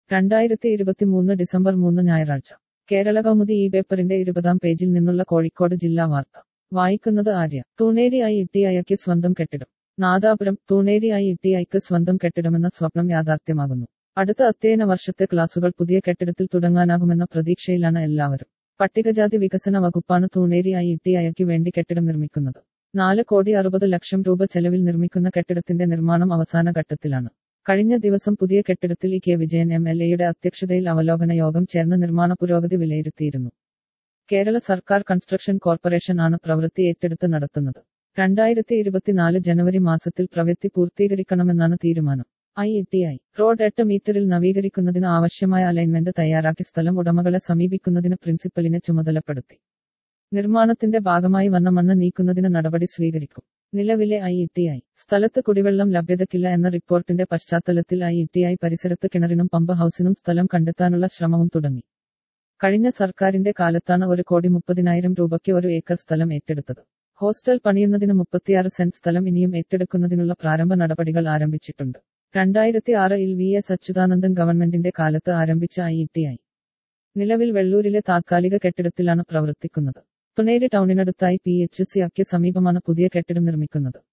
രണ്ടായിരത്തി ഇരുപത്തിമൂന്ന് ഡിസംബർ മൂന്ന് ഞായറാഴ്ച കേരള കൗമുദി ഈ പേപ്പറിന്റെ ഇരുപതാം പേജിൽ നിന്നുള്ള കോഴിക്കോട് ജില്ലാ വാർത്ത വായിക്കുന്നത് ആര്യ തൂണേരി ഐ ഇ ഐക്ക് സ്വന്തം കെട്ടിടം നാദാപുരം തൂണേരി ഐ ഇ ഐക്ക് സ്വന്തം കെട്ടിടമെന്ന സ്വപ്നം യാഥാർത്ഥ്യമാകുന്നു അടുത്ത അധ്യയന വർഷത്തെ ക്ലാസുകൾ പുതിയ കെട്ടിടത്തിൽ തുടങ്ങാനാകുമെന്ന പ്രതീക്ഷയിലാണ് എല്ലാവരും പട്ടികജാതി വികസന വകുപ്പാണ് തൂണേരി ഐ ഇ ഐക്ക് വേണ്ടി കെട്ടിടം നിർമ്മിക്കുന്നത് നാല് കോടി അറുപത് ലക്ഷം രൂപ ചെലവിൽ നിർമ്മിക്കുന്ന കെട്ടിടത്തിന്റെ നിർമ്മാണം അവസാന ഘട്ടത്തിലാണ് കഴിഞ്ഞ ദിവസം പുതിയ കെട്ടിടത്തിൽ E K Vijayan M L എയുടെ അധ്യക്ഷതയിൽ അവലോകന യോഗം ചേർന്ന് നിർമ്മാണ പുരോഗതി വിലയിരുത്തിയിരുന്നു കേരള സർക്കാർ കൺസ്ട്രക്ഷൻ കോർപ്പറേഷൻ ആണ് പ്രവൃത്തി ഏറ്റെടുത്ത് നടത്തുന്നത് രണ്ടായിരത്തി ഇരുപത്തിനാല് ജനുവരി മാസത്തിൽ പ്രവൃത്തി പൂർത്തീകരിക്കണമെന്നാണ് തീരുമാനം I E T I road എട്ട് മീറ്ററിൽ നവീകരിക്കുന്നതിന് ആവശ്യമായ അലൈൻമെന്റ് തയ്യാറാക്കി സ്ഥലം ഉടമകളെ സമീപിക്കുന്നതിന് പ്രിൻസിപ്പലിനെ ചുമതലപ്പെടുത്തി നിർമ്മാണത്തിന്റെ ഭാഗമായി വന്ന മണ്ണ് നീക്കുന്നതിന് നടപടി സ്വീകരിക്കും നിലവിലെ ഐ ഇ ടി ഐ സ്ഥലത്ത് കുടിവെള്ളം ലഭ്യതയ്ക്കില്ല എന്ന റിപ്പോർട്ടിന്റെ പശ്ചാത്തലത്തിൽ ഐ ഇ ടി ഐ പരിസരത്ത് കിണറിനും പമ്പ് ഹൌസിനും സ്ഥലം കണ്ടെത്താനുള്ള ശ്രമവും തുടങ്ങി കഴിഞ്ഞ സർക്കാരിന്റെ കാലത്താണ് ഒരു കോടി മുപ്പതിനായിരം രൂപയ്ക്ക് ഒരു ഏക്കർ സ്ഥലം ഏറ്റെടുത്തത് ഹോസ്റ്റൽ പണിയുന്നതിന് മുപ്പത്തിയാറ് സെന്റ് സ്ഥലം ഇനിയും ഏറ്റെടുക്കുന്നതിനുള്ള പ്രാരംഭ നടപടികൾ ആരംഭിച്ചിട്ടുണ്ട് രണ്ടായിരത്തി ആറിൽ വി എസ് അച്യുതാനന്ദൻ ഗവൺമെന്റിന്റെ കാലത്ത് ആരംഭിച്ച ഐ ഇ ടി ഐ നിലവിൽ വെള്ളൂരിലെ താത്കാലിക കെട്ടിടത്തിലാണ് പ്രവർത്തിക്കുന്നത് തുണേരി ടൗണിനടുത്തായി പി എച്ച് സി അക്ക് സമീപമാണ് പുതിയ കെട്ടിടം നിർമ്മിക്കുന്നത്